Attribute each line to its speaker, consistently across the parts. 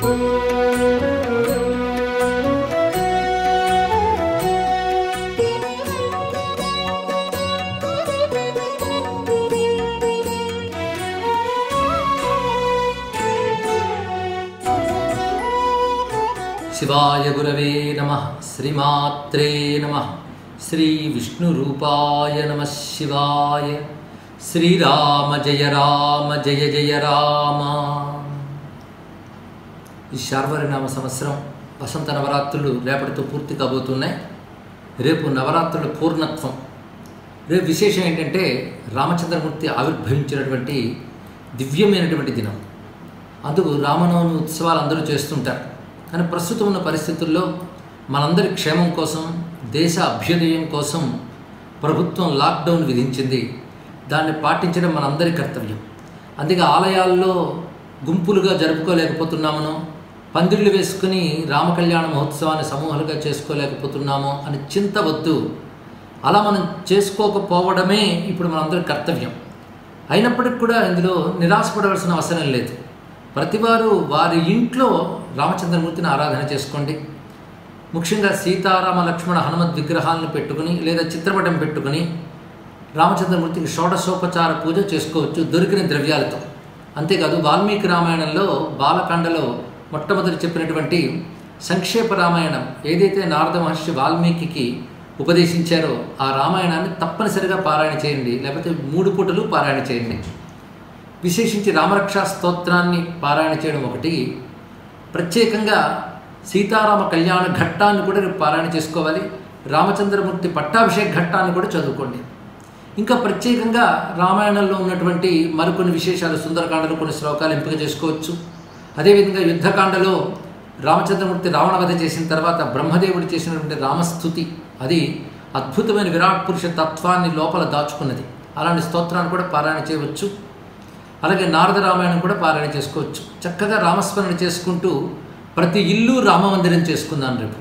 Speaker 1: శివాయ గురవే నమ శ్రీమాత్రే నమ శ్రీ విష్ణురూపాయ నమ శివాయ శ్రీరామ జయ రామ జయ జయ రామ ఈ శార్వరినామ సంవత్సరం వసంత నవరాత్రులు రేపటితో పూర్తి కాబోతున్నాయి రేపు నవరాత్రుల పూర్ణత్వం రేపు విశేషం ఏంటంటే రామచంద్రమూర్తి ఆవిర్భవించినటువంటి దివ్యమైనటువంటి దినం అందుకు రామనవమి ఉత్సవాలు అందరూ చేస్తుంటారు కానీ ప్రస్తుతం ఉన్న పరిస్థితుల్లో మనందరి క్షేమం కోసం దేశ అభ్యుదయం కోసం ప్రభుత్వం లాక్డౌన్ విధించింది దాన్ని పాటించడం మనందరి కర్తవ్యం అందుకే ఆలయాల్లో గుంపులుగా జరుపుకోలేకపోతున్నామనో పందిళ్ళు వేసుకుని రామకళ్యాణ మహోత్సవాన్ని సమూహాలుగా చేసుకోలేకపోతున్నామో అని చింత వద్దు అలా మనం చేసుకోకపోవడమే ఇప్పుడు మనందరి కర్తవ్యం అయినప్పటికి కూడా ఇందులో నిరాశపడవలసిన అవసరం లేదు ప్రతివారు వారి ఇంట్లో రామచంద్రమూర్తిని ఆరాధన చేసుకోండి ముఖ్యంగా సీతారామ లక్ష్మణ హనుమద్ విగ్రహాలను పెట్టుకుని లేదా చిత్రపటం పెట్టుకుని రామచంద్రమూర్తికి షోడశోపచార పూజ చేసుకోవచ్చు దొరికిన ద్రవ్యాలతో అంతేకాదు వాల్మీకి రామాయణంలో బాలకాండలో మొట్టమొదటి చెప్పినటువంటి సంక్షేప రామాయణం ఏదైతే నారద మహర్షి వాల్మీకి ఉపదేశించారో ఆ రామాయణాన్ని తప్పనిసరిగా పారాయణ చేయండి లేకపోతే మూడు పూటలు పారాయణ చేయండి విశేషించి రామరక్షా స్తోత్రాన్ని పారాయణ చేయడం ఒకటి ప్రత్యేకంగా సీతారామ కళ్యాణ ఘట్టాన్ని కూడా రేపు పారాయణ చేసుకోవాలి రామచంద్రమూర్తి పట్టాభిషేక ఘట్టాన్ని కూడా చదువుకోండి ఇంకా ప్రత్యేకంగా రామాయణంలో ఉన్నటువంటి మరికొన్ని విశేషాలు సుందరకాండలో కొన్ని శ్లోకాలు ఎంపిక చేసుకోవచ్చు అదేవిధంగా యుద్ధకాండలో రామచంద్రమూర్తి రావణవధ చేసిన తర్వాత బ్రహ్మదేవుడు చేసినటువంటి రామస్థుతి అది అద్భుతమైన విరాట్ పురుష తత్వాన్ని లోపల దాచుకున్నది అలాంటి స్తోత్రాన్ని కూడా పారాయణ చేయవచ్చు అలాగే నారద రామాయణం కూడా పారాయణ చేసుకోవచ్చు చక్కగా రామస్మరణ చేసుకుంటూ ప్రతి ఇల్లు రామమందిరం చేసుకుందాం రేపు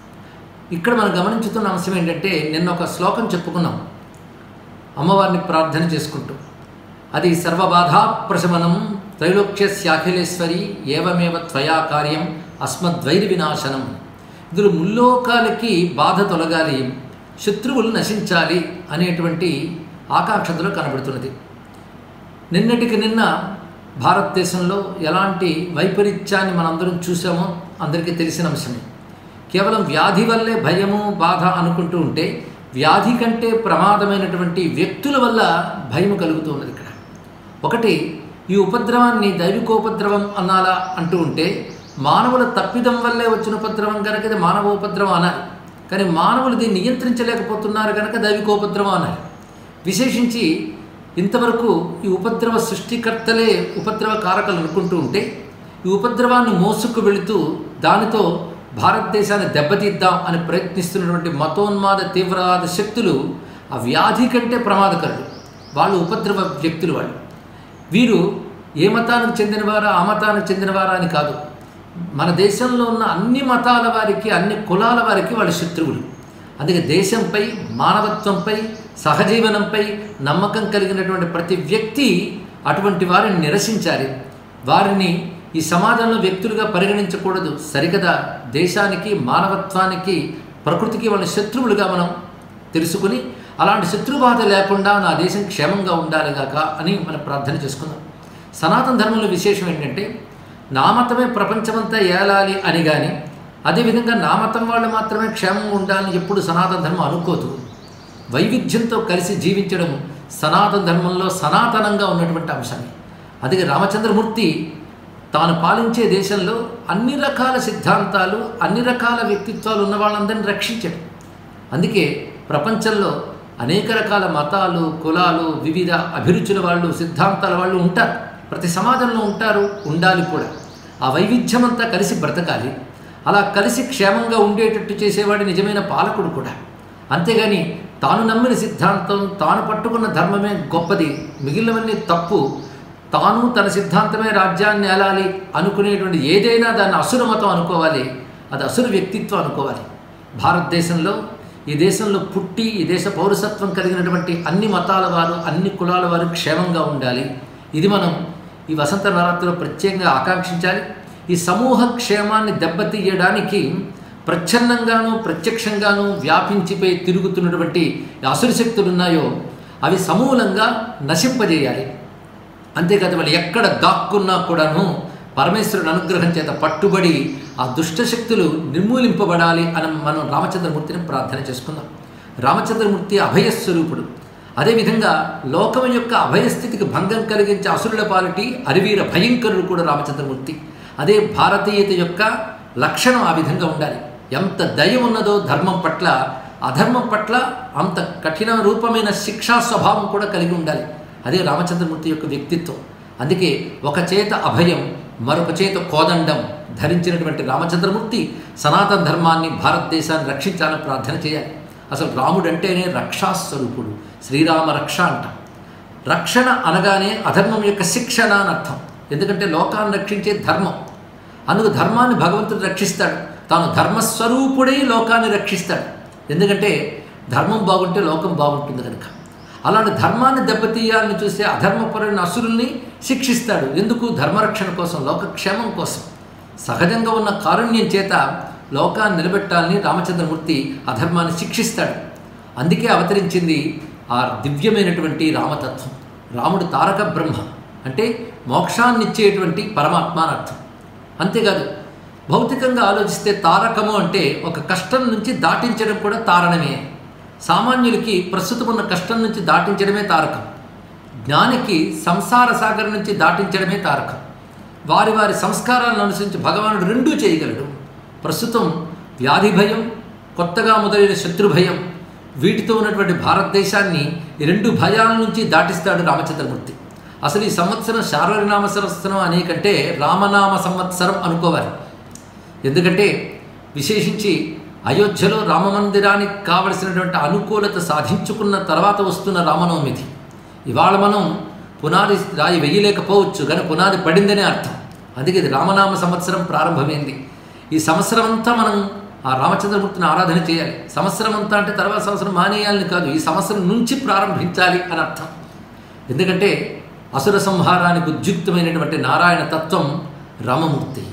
Speaker 1: ఇక్కడ మనం గమనించుతున్న అంశం ఏంటంటే నిన్న ఒక శ్లోకం చెప్పుకున్నాం అమ్మవారిని ప్రార్థన చేసుకుంటూ అది సర్వబాధా ప్రశమనం త్రైలోక్యస్యాఖిలేశ్వరి ఏవమేవ త్వయా కార్యం అస్మద్వైరి వినాశనం ఇందులో ముల్లోకాలకి బాధ తొలగాలి శత్రువులు నశించాలి అనేటువంటి ఆకాంక్షతలో కనబడుతున్నది నిన్నటికి నిన్న భారతదేశంలో ఎలాంటి వైపరీత్యాన్ని మనందరం చూసామో అందరికీ తెలిసిన అంశమే కేవలం వ్యాధి వల్లే భయము బాధ అనుకుంటూ ఉంటే వ్యాధి కంటే ప్రమాదమైనటువంటి వ్యక్తుల వల్ల భయం కలుగుతున్నది ఇక్కడ ఒకటి ఈ ఉపద్రవాన్ని దైవికోపద్రవం అనాలా అంటూ ఉంటే మానవుల తప్పిదం వల్లే వచ్చిన ఉపద్రవం కనుక ఇది మానవ ఉపద్రవం అనాలి కానీ మానవులు దీన్ని నియంత్రించలేకపోతున్నారు కనుక దైవికోపద్రవం అనాలి విశేషించి ఇంతవరకు ఈ ఉపద్రవ సృష్టికర్తలే ఉపద్రవ కారకలు అనుకుంటూ ఉంటే ఈ ఉపద్రవాన్ని మోసుకు వెళుతూ దానితో భారతదేశాన్ని దెబ్బతీద్దాం అని ప్రయత్నిస్తున్నటువంటి మతోన్మాద తీవ్రవాద శక్తులు ఆ వ్యాధి కంటే ప్రమాదకరులు వాళ్ళు ఉపద్రవ వ్యక్తులు వాళ్ళు వీరు ఏ మతానికి చెందినవారా ఆ మతానికి చెందినవారా అని కాదు మన దేశంలో ఉన్న అన్ని మతాల వారికి అన్ని కులాల వారికి వాళ్ళ శత్రువులు అందుకే దేశంపై మానవత్వంపై సహజీవనంపై నమ్మకం కలిగినటువంటి ప్రతి వ్యక్తి అటువంటి వారిని నిరసించాలి వారిని ఈ సమాజంలో వ్యక్తులుగా పరిగణించకూడదు సరికదా దేశానికి మానవత్వానికి ప్రకృతికి వాళ్ళ శత్రువులుగా మనం తెలుసుకుని అలాంటి శత్రుబాధ లేకుండా నా దేశం క్షేమంగా ఉండాలిగాక అని మనం ప్రార్థన చేసుకుందాం సనాతన ధర్మంలో విశేషం ఏంటంటే నా మతమే ప్రపంచమంతా ఏలాలి అని కానీ అదేవిధంగా నా మతం వాళ్ళు మాత్రమే క్షేమంగా ఉండాలని ఎప్పుడు సనాతన ధర్మం అనుకోదు వైవిధ్యంతో కలిసి జీవించడం సనాతన ధర్మంలో సనాతనంగా ఉన్నటువంటి అంశమే అందుకే రామచంద్రమూర్తి తాను పాలించే దేశంలో అన్ని రకాల సిద్ధాంతాలు అన్ని రకాల వ్యక్తిత్వాలు ఉన్న వాళ్ళందరినీ రక్షించాడు అందుకే ప్రపంచంలో అనేక రకాల మతాలు కులాలు వివిధ అభిరుచుల వాళ్ళు సిద్ధాంతాల వాళ్ళు ఉంటారు ప్రతి సమాజంలో ఉంటారు ఉండాలి కూడా ఆ వైవిధ్యమంతా కలిసి బ్రతకాలి అలా కలిసి క్షేమంగా ఉండేటట్టు చేసేవాడి నిజమైన పాలకుడు కూడా అంతేగాని తాను నమ్మిన సిద్ధాంతం తాను పట్టుకున్న ధర్మమే గొప్పది మిగిలినవన్నీ తప్పు తాను తన సిద్ధాంతమే రాజ్యాన్ని ఏలాలి అనుకునేటువంటి ఏదైనా దాన్ని అసుర మతం అనుకోవాలి అది అసుర వ్యక్తిత్వం అనుకోవాలి భారతదేశంలో ఈ దేశంలో పుట్టి ఈ దేశ పౌరసత్వం కలిగినటువంటి అన్ని మతాల వారు అన్ని కులాల వారు క్షేమంగా ఉండాలి ఇది మనం ఈ వసంత నవరాత్రిలో ప్రత్యేకంగా ఆకాంక్షించాలి ఈ సమూహ క్షేమాన్ని దెబ్బతీయడానికి ప్రచ్ఛన్నంగాను ప్రత్యక్షంగాను వ్యాపించిపోయి తిరుగుతున్నటువంటి ఈ అసురు శక్తులు ఉన్నాయో అవి సమూలంగా నశింపజేయాలి అంతేకాదు వాళ్ళు ఎక్కడ దాక్కున్నా కూడాను పరమేశ్వరుని అనుగ్రహం చేత పట్టుబడి ఆ దుష్ట శక్తులు నిర్మూలింపబడాలి అని మనం రామచంద్రమూర్తిని ప్రార్థన చేసుకుందాం రామచంద్రమూర్తి అభయస్వరూపుడు అదేవిధంగా లోకం యొక్క అభయస్థితికి భంగం కలిగించే అసురుల పాలిటి అరివీర భయంకరుడు కూడా రామచంద్రమూర్తి అదే భారతీయత యొక్క లక్షణం ఆ విధంగా ఉండాలి ఎంత దయ ఉన్నదో ధర్మం పట్ల అధర్మం పట్ల అంత కఠిన రూపమైన శిక్షా స్వభావం కూడా కలిగి ఉండాలి అదే రామచంద్రమూర్తి యొక్క వ్యక్తిత్వం అందుకే ఒక చేత అభయం మరొక చేత కోదండం ధరించినటువంటి రామచంద్రమూర్తి సనాతన ధర్మాన్ని భారతదేశాన్ని రక్షించాలని ప్రార్థన చేయాలి అసలు రాముడు అంటేనే రక్షాస్వరూపుడు శ్రీరామ రక్ష అంటాం రక్షణ అనగానే అధర్మం యొక్క శిక్షణ అని అర్థం ఎందుకంటే లోకాన్ని రక్షించే ధర్మం అందుకు ధర్మాన్ని భగవంతుడు రక్షిస్తాడు తాను ధర్మస్వరూపుడై లోకాన్ని రక్షిస్తాడు ఎందుకంటే ధర్మం బాగుంటే లోకం బాగుంటుంది కనుక అలాంటి ధర్మాన్ని దెబ్బతీయాలని చూసే అధర్మపరుని అసురుల్ని శిక్షిస్తాడు ఎందుకు ధర్మరక్షణ కోసం లోకక్షేమం కోసం సహజంగా ఉన్న కారుణ్యం చేత లోకాన్ని నిలబెట్టాలని రామచంద్రమూర్తి అధర్మాన్ని శిక్షిస్తాడు అందుకే అవతరించింది ఆ దివ్యమైనటువంటి రామతత్వం రాముడు తారక బ్రహ్మ అంటే మోక్షాన్నిచ్చేటువంటి పరమాత్మ అని అర్థం అంతేకాదు భౌతికంగా ఆలోచిస్తే తారకము అంటే ఒక కష్టం నుంచి దాటించడం కూడా తారణమే సామాన్యులకి ప్రస్తుతం ఉన్న కష్టం నుంచి దాటించడమే తారకం జ్ఞానికి సంసార సాగరం నుంచి దాటించడమే తారకం వారి వారి సంస్కారాలను అనుసరించి భగవానుడు రెండూ చేయగలడు ప్రస్తుతం వ్యాధి భయం కొత్తగా మొదలైన శత్రు భయం వీటితో ఉన్నటువంటి భారతదేశాన్ని ఈ రెండు భయాల నుంచి దాటిస్తాడు రామచంద్రమూర్తి అసలు ఈ సంవత్సరం శార్వరినామ సంవత్సరం అనేకంటే రామనామ సంవత్సరం అనుకోవాలి ఎందుకంటే విశేషించి అయోధ్యలో రామమందిరానికి కావలసినటువంటి అనుకూలత సాధించుకున్న తర్వాత వస్తున్న రామనవమిది ఇవాళ మనం పునాది రాయి వెయ్యలేకపోవచ్చు కానీ పునాది పడిందనే అర్థం అందుకే ఇది రామనామ సంవత్సరం ప్రారంభమైంది ఈ సంవత్సరం అంతా మనం ఆ రామచంద్రమూర్తిని ఆరాధన చేయాలి సంవత్సరం అంతా అంటే తర్వాత సంవత్సరం మానేయాలని కాదు ఈ సంవత్సరం నుంచి ప్రారంభించాలి అని అర్థం ఎందుకంటే అసుర సంహారానికి ఉద్యుక్తమైనటువంటి నారాయణ తత్వం రామమూర్తి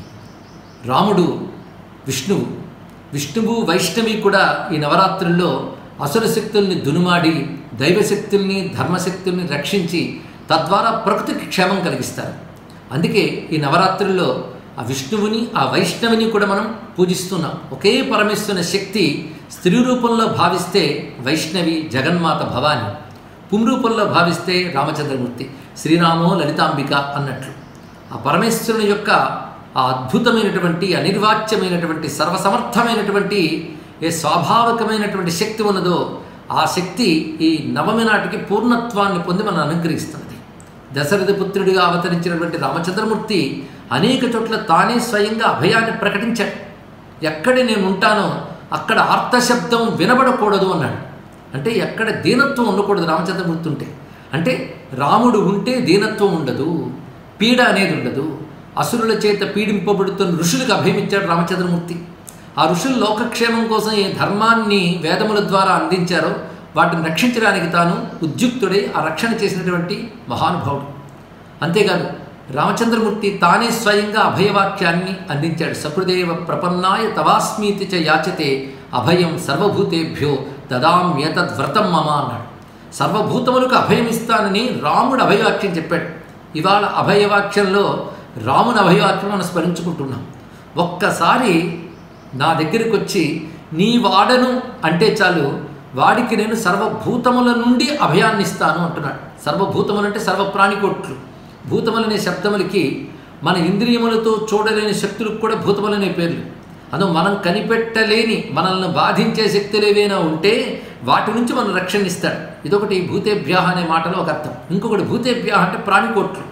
Speaker 1: రాముడు విష్ణువు విష్ణువు వైష్ణవి కూడా ఈ నవరాత్రుల్లో అసుర శక్తుల్ని దునుమాడి దైవశక్తుల్ని ధర్మశక్తుల్ని రక్షించి తద్వారా ప్రకృతికి క్షేమం కలిగిస్తారు అందుకే ఈ నవరాత్రుల్లో ఆ విష్ణువుని ఆ వైష్ణవిని కూడా మనం పూజిస్తున్నాం ఒకే పరమేశ్వరుని శక్తి స్త్రీ రూపంలో భావిస్తే వైష్ణవి జగన్మాత భవాని పుం రూపంలో భావిస్తే రామచంద్రమూర్తి శ్రీరామో లలితాంబిక అన్నట్లు ఆ పరమేశ్వరుని యొక్క ఆ అద్భుతమైనటువంటి అనిర్వాచ్యమైనటువంటి సర్వసమర్థమైనటువంటి ఏ స్వాభావికమైనటువంటి శక్తి ఉన్నదో ఆ శక్తి ఈ నవమి నాటికి పూర్ణత్వాన్ని పొంది మనం అనుగ్రహిస్తున్నది దశరథ పుత్రుడిగా అవతరించినటువంటి రామచంద్రమూర్తి అనేక చోట్ల తానే స్వయంగా అభయాన్ని ప్రకటించాడు ఎక్కడ నేను ఉంటానో అక్కడ ఆర్తశబ్దం వినబడకూడదు అన్నాడు అంటే ఎక్కడ దీనత్వం ఉండకూడదు రామచంద్రమూర్తి ఉంటే అంటే రాముడు ఉంటే దీనత్వం ఉండదు పీడ అనేది ఉండదు అసురుల చేత పీడింపబడుతున్న ఋషులకు అభయమిచ్చాడు రామచంద్రమూర్తి ఆ ఋషులు లోకక్షేమం కోసం ఏ ధర్మాన్ని వేదముల ద్వారా అందించారో వాటిని రక్షించడానికి తాను ఉద్యుక్తుడై ఆ రక్షణ చేసినటువంటి మహానుభావుడు అంతేకాదు రామచంద్రమూర్తి తానే స్వయంగా అభయవాక్యాన్ని అందించాడు సకృదేవ ప్రపన్నాయ తవాస్మీతి చ యాచతే అభయం సర్వభూతేభ్యో దదామ్యేతద్వ్రతం మమ అన్నాడు సర్వభూతములకు అభయం ఇస్తానని రాముడు అభయవాక్యం చెప్పాడు ఇవాళ అభయవాక్యంలో రాముని అభయవాక్యం మనం స్మరించుకుంటున్నాం ఒక్కసారి నా దగ్గరికి వచ్చి నీ వాడను అంటే చాలు వాడికి నేను సర్వభూతముల నుండి అభయాన్ని ఇస్తాను అంటున్నాడు సర్వభూతములు అంటే సర్వప్రాణికోట్లు భూతములనే శబ్దములకి మన ఇంద్రియములతో చూడలేని శక్తులకు కూడా భూతములనే పేర్లు అదో మనం కనిపెట్టలేని మనల్ని బాధించే శక్తులు ఏవైనా ఉంటే వాటి నుంచి మనం రక్షణ ఇస్తాడు ఇదొకటి భూతేభ్య అనే మాటలో ఒక అర్థం ఇంకొకటి భూతేభ్య అంటే ప్రాణికోట్లు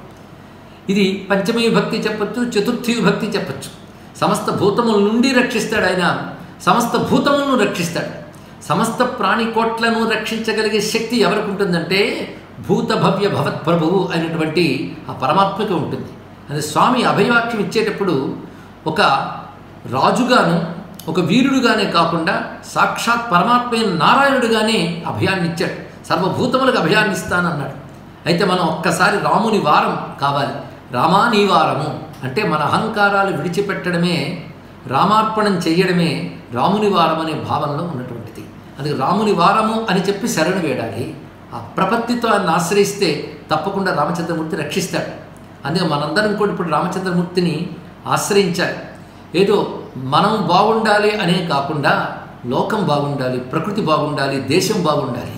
Speaker 1: ఇది పంచమీ భక్తి చెప్పచ్చు చతుర్థి భక్తి చెప్పచ్చు సమస్త భూతముల నుండి రక్షిస్తాడు ఆయన సమస్త భూతములను రక్షిస్తాడు సమస్త ప్రాణికోట్లను రక్షించగలిగే శక్తి ఎవరికి ఉంటుందంటే భూత భవ్య భవత్ ప్రభువు అయినటువంటి ఆ పరమాత్మకి ఉంటుంది అదే స్వామి అభయవాక్యం ఇచ్చేటప్పుడు ఒక రాజుగాను ఒక వీరుడుగానే కాకుండా సాక్షాత్ పరమాత్మ అయిన నారాయణుడుగానే అభయాన్ని ఇచ్చాడు సర్వభూతములకు అభయాన్ని ఇస్తానన్నాడు అయితే మనం ఒక్కసారి రాముని వారం కావాలి రామా నీ వారము అంటే మన అహంకారాలు విడిచిపెట్టడమే రామార్పణం చేయడమే రాముని వారం అనే భావనలో ఉన్నటువంటిది అది రాముని వారము అని చెప్పి శరణు వేడాలి ఆ ప్రపత్తితో ఆయన ఆశ్రయిస్తే తప్పకుండా రామచంద్రమూర్తి రక్షిస్తాడు అందుకే మనందరం కూడా ఇప్పుడు రామచంద్రమూర్తిని ఆశ్రయించాలి ఏదో మనం బాగుండాలి అనే కాకుండా లోకం బాగుండాలి ప్రకృతి బాగుండాలి దేశం బాగుండాలి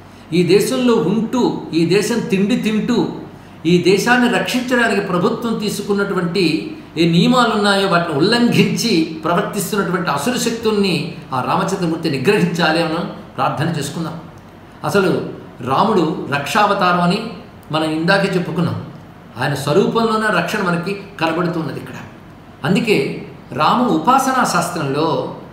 Speaker 1: ఈ దేశంలో ఉంటూ ఈ దేశం తిండి తింటూ ఈ దేశాన్ని రక్షించడానికి ప్రభుత్వం తీసుకున్నటువంటి ఏ నియమాలు ఉన్నాయో వాటిని ఉల్లంఘించి ప్రవర్తిస్తున్నటువంటి అసురు శక్తుల్ని ఆ రామచంద్రమూర్తి నిగ్రహించాలి అని ప్రార్థన చేసుకుందాం అసలు రాముడు రక్షావతారం అని మనం ఇందాకే చెప్పుకున్నాం ఆయన స్వరూపంలోనే రక్షణ మనకి కనబడుతున్నది ఇక్కడ అందుకే రామ ఉపాసనా శాస్త్రంలో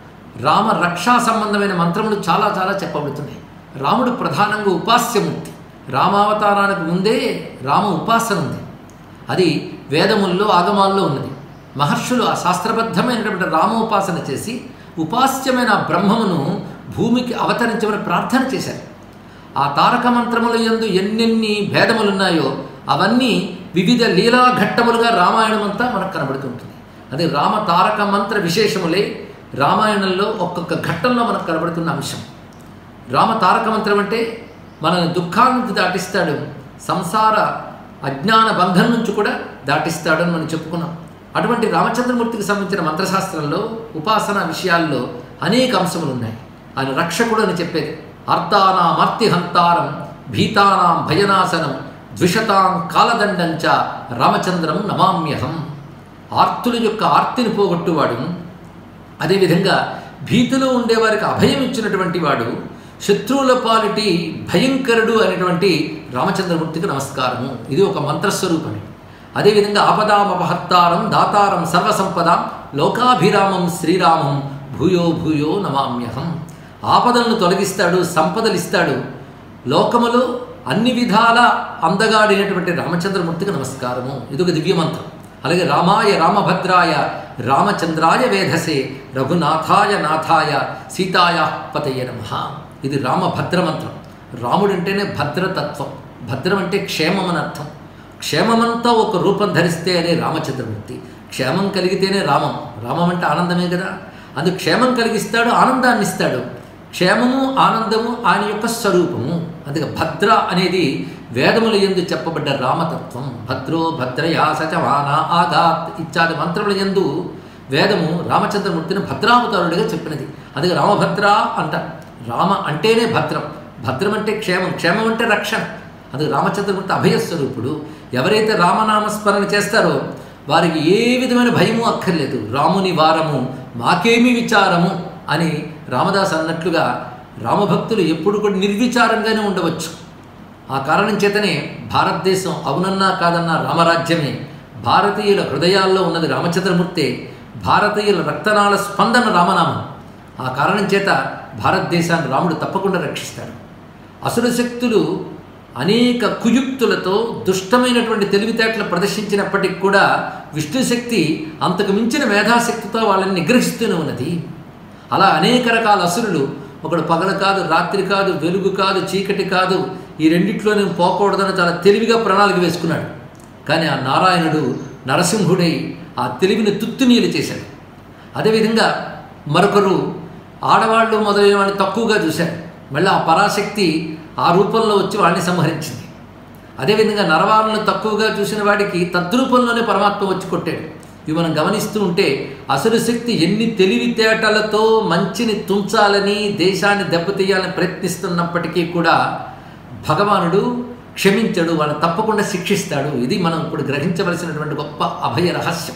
Speaker 1: రామ రక్షా సంబంధమైన మంత్రములు చాలా చాలా చెప్పబడుతున్నాయి రాముడు ప్రధానంగా ఉపాస్యమూర్తి రామావతారానికి ముందే రామ ఉపాసన ఉంది అది వేదముల్లో ఆగమాల్లో ఉన్నది మహర్షులు ఆ శాస్త్రబద్ధమైనటువంటి రామోపాసన చేసి ఉపాస్యమైన ఆ బ్రహ్మమును భూమికి అవతరించమని ప్రార్థన చేశారు ఆ తారక మంత్రముల యందు ఎన్నెన్ని భేదములున్నాయో అవన్నీ వివిధ లీలా ఘట్టములుగా రామాయణం అంతా మనకు కనబడుతుంటుంది అదే రామ తారక మంత్ర విశేషములే రామాయణంలో ఒక్కొక్క ఘట్టంలో మనకు కనబడుతున్న అంశం రామ తారక మంత్రం అంటే మన దుఃఖాన్ని దాటిస్తాడు సంసార అజ్ఞాన బంధం నుంచి కూడా దాటిస్తాడని మనం చెప్పుకున్నాం అటువంటి రామచంద్రమూర్తికి సంబంధించిన మంత్రశాస్త్రంలో ఉపాసన విషయాల్లో అనేక అంశములు ఉన్నాయి ఆయన రక్షకుడు అని చెప్పేది అర్థానాం అర్తిహంతారం భీతానాం భయనాశనం ద్విషతాం కాలదండంచ రామచంద్రం నమామ్యహం ఆర్తుల యొక్క ఆర్తిని పోగొట్టువాడు అదేవిధంగా భీతిలో ఉండేవారికి అభయం ఇచ్చినటువంటి వాడు శత్రువుల పాలిటి భయంకరుడు అనేటువంటి రామచంద్రమూర్తికి నమస్కారము ఇది ఒక మంత్రస్వరూపమే అదేవిధంగా ఆపదామపహత్తారం దాతారం సర్వసంపదాం లోకాభిరామం శ్రీరామం భూయో భూయో నమామ్యహం ఆపదలను తొలగిస్తాడు సంపదలు ఇస్తాడు లోకములో అన్ని విధాల అందగాడినటువంటి రామచంద్రమూర్తికి నమస్కారము ఇది ఒక దివ్యమంత్రం అలాగే రామాయ రామభద్రాయ రామచంద్రాయ వేధసే రఘునాథాయ నాథాయ సీతాయ పతయ నమ ఇది రామభద్ర మంత్రం రాముడంటేనే భద్రతత్వం భద్రం అంటే క్షేమం అని అర్థం క్షేమమంతా ఒక రూపం ధరిస్తే అనే రామచంద్రమూర్తి క్షేమం కలిగితేనే రామం రామం అంటే ఆనందమే కదా అందుకు క్షేమం కలిగిస్తాడు ఆనందాన్ని ఇస్తాడు క్షేమము ఆనందము ఆయన యొక్క స్వరూపము అందుకే భద్ర అనేది వేదముల ఎందు చెప్పబడ్డ రామతత్వం భద్రో భద్రయా సచవాన ఆగాత్ ఇత్యాది మంత్రముల ఎందు వేదము రామచంద్రమూర్తిని భద్రావతారుడిగా చెప్పినది అందుకే రామభద్ర అంట రామ అంటేనే భద్రం భద్రం అంటే క్షేమం క్షేమం అంటే రక్షణ అందుకే రామచంద్రమూర్తి అభయస్వరూపుడు ఎవరైతే రామనామస్మరణ చేస్తారో వారికి ఏ విధమైన భయము అక్కర్లేదు రాముని వారము మాకేమి విచారము అని రామదాస్ అన్నట్లుగా రామభక్తులు ఎప్పుడు కూడా నిర్విచారంగానే ఉండవచ్చు ఆ కారణం చేతనే భారతదేశం అవునన్నా కాదన్నా రామరాజ్యమే భారతీయుల హృదయాల్లో ఉన్నది రామచంద్రమూర్తే భారతీయుల రక్తనాళ స్పందన రామనామం ఆ కారణం చేత భారతదేశాన్ని రాముడు తప్పకుండా రక్షిస్తాడు అసుర శక్తులు అనేక కుయుక్తులతో దుష్టమైనటువంటి తెలివితేటలు ప్రదర్శించినప్పటికి కూడా విష్ణుశక్తి అంతకు మించిన మేధాశక్తితో వాళ్ళని నిగ్రహిస్తూనే ఉన్నది అలా అనేక రకాల అసురులు ఒకడు పగల కాదు రాత్రి కాదు వెలుగు కాదు చీకటి కాదు ఈ రెండిట్లో నేను పోకూడదని చాలా తెలివిగా ప్రణాళిక వేసుకున్నాడు కానీ ఆ నారాయణుడు నరసింహుడై ఆ తెలివిని తుత్తునీలు చేశాడు అదేవిధంగా మరొకరు ఆడవాళ్ళు మొదలైన వాళ్ళని తక్కువగా చూశారు మళ్ళీ ఆ పరాశక్తి ఆ రూపంలో వచ్చి వాడిని సంహరించింది అదేవిధంగా నరవాళ్ళను తక్కువగా చూసిన వాడికి తద్రూపంలోనే పరమాత్మ వచ్చి కొట్టాడు ఇవి మనం గమనిస్తూ ఉంటే అసురు శక్తి ఎన్ని తెలివితేటలతో మంచిని తుంచాలని దేశాన్ని దెబ్బతీయాలని ప్రయత్నిస్తున్నప్పటికీ కూడా భగవానుడు క్షమించడు వాళ్ళని తప్పకుండా శిక్షిస్తాడు ఇది మనం ఇప్పుడు గ్రహించవలసినటువంటి గొప్ప అభయ రహస్యం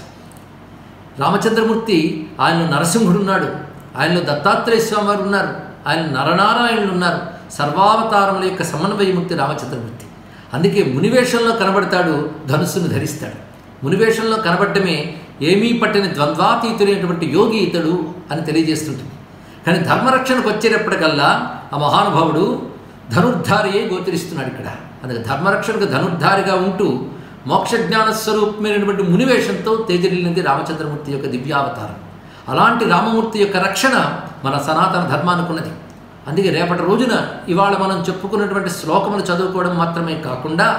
Speaker 1: రామచంద్రమూర్తి ఆయనలో నరసింహుడు ఉన్నాడు ఆయనలో దత్తాత్రేయ స్వామి వారు ఉన్నారు ఆయన నరనారాయణులు ఉన్నారు సర్వావతారముల యొక్క సమన్వయమూర్తి రామచంద్రమూర్తి అందుకే మునివేషంలో కనబడతాడు ధనుస్సును ధరిస్తాడు మునివేషంలో కనబడటమే ఏమీ పట్టిన ద్వంద్వాతీతులైనటువంటి యోగి ఇతడు అని తెలియజేస్తుంటుంది కానీ ధర్మరక్షణకు వచ్చేటప్పటికల్లా ఆ మహానుభావుడు ధనుర్ధారియే గోచరిస్తున్నాడు ఇక్కడ అందుకే ధర్మరక్షణకు ధనుర్ధారిగా ఉంటూ మోక్షజ్ఞాన స్వరూపమైనటువంటి మునివేషంతో తేజరిల్లింది రామచంద్రమూర్తి యొక్క దివ్యావతారం అలాంటి రామమూర్తి యొక్క రక్షణ మన సనాతన ధర్మానుకున్నది అందుకే రేపటి రోజున ఇవాళ మనం చెప్పుకున్నటువంటి శ్లోకములు చదువుకోవడం మాత్రమే కాకుండా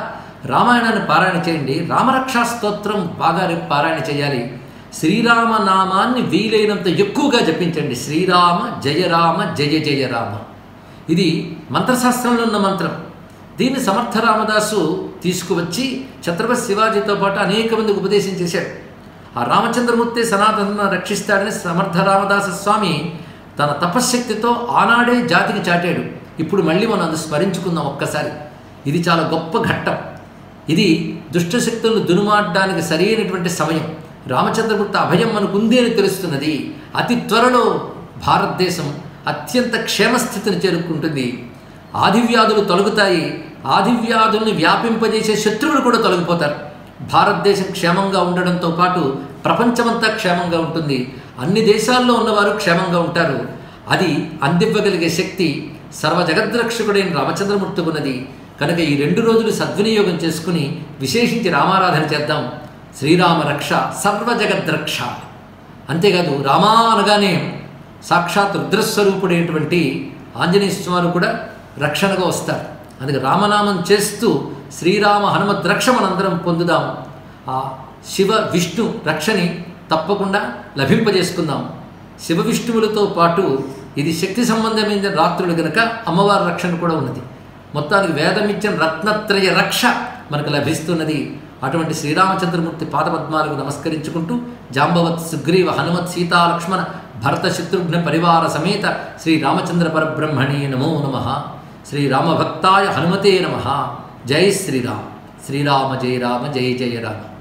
Speaker 1: రామాయణాన్ని పారాయణ చేయండి రామరక్షా స్తోత్రం బాగా రేపు పారాయణ చేయాలి శ్రీరామ నామాన్ని వీలైనంత ఎక్కువగా జపించండి శ్రీరామ జయ రామ జయ జయ రామ ఇది మంత్రశాస్త్రంలో ఉన్న మంత్రం దీన్ని సమర్థ రామదాసు తీసుకువచ్చి ఛత్రపతి శివాజీతో పాటు అనేక మందికి ఉపదేశం చేశాడు ఆ రామచంద్రమూర్తి సనాతన రక్షిస్తాడని సమర్థ రామదాస స్వామి తన తపశ్శక్తితో ఆనాడే జాతికి చాటాడు ఇప్పుడు మళ్ళీ మనం అది స్మరించుకుందాం ఒక్కసారి ఇది చాలా గొప్ప ఘట్టం ఇది దుష్టశక్తులను దునుమాడడానికి సరైనటువంటి సమయం రామచంద్రమూర్తి అభయం మనకుంది అని తెలుస్తున్నది అతి త్వరలో భారతదేశం అత్యంత క్షేమస్థితిని చేరుకుంటుంది ఆదివ్యాధులు తొలగుతాయి ఆదివ్యాధుల్ని వ్యాపింపజేసే శత్రువులు కూడా తొలగిపోతారు భారతదేశం క్షేమంగా ఉండడంతో పాటు ప్రపంచమంతా క్షేమంగా ఉంటుంది అన్ని దేశాల్లో ఉన్నవారు క్షేమంగా ఉంటారు అది అందివ్వగలిగే శక్తి సర్వ జగద్రక్షకుడైన రామచంద్రమూర్తి ఉన్నది కనుక ఈ రెండు రోజులు సద్వినియోగం చేసుకుని విశేషించి రామారాధన చేద్దాం శ్రీరామ రక్ష సర్వ జగద్రక్ష అంతేకాదు రామా అనగానే సాక్షాత్ రుద్రస్వరూపుడైనటువంటి ఆంజనేయ స్వామి కూడా రక్షణగా వస్తారు అందుకే రామనామం చేస్తూ శ్రీరామ హనుమద్ రక్ష మనందరం పొందుదాం ఆ శివ విష్ణు రక్షని తప్పకుండా లభింపజేసుకుందాం శివ విష్ణువులతో పాటు ఇది శక్తి సంబంధమైన రాత్రులు గనక అమ్మవారి రక్షణ కూడా ఉన్నది మొత్తానికి వేదం ఇచ్చిన రత్నత్రయ రక్ష మనకు లభిస్తున్నది అటువంటి శ్రీరామచంద్రమూర్తి పాదపద్మాలకు నమస్కరించుకుంటూ జాంబవత్ సుగ్రీవ హనుమత్ సీతా లక్ష్మణ భరత శత్రుఘ్న పరివార సమేత శ్రీ రామచంద్ర పరబ్రహ్మణే నమో నమ శ్రీరామభక్తాయ హనుమతే నమ జై శ్రీరామ్ శ్రీరామ జయ రామ జయ జయ రామ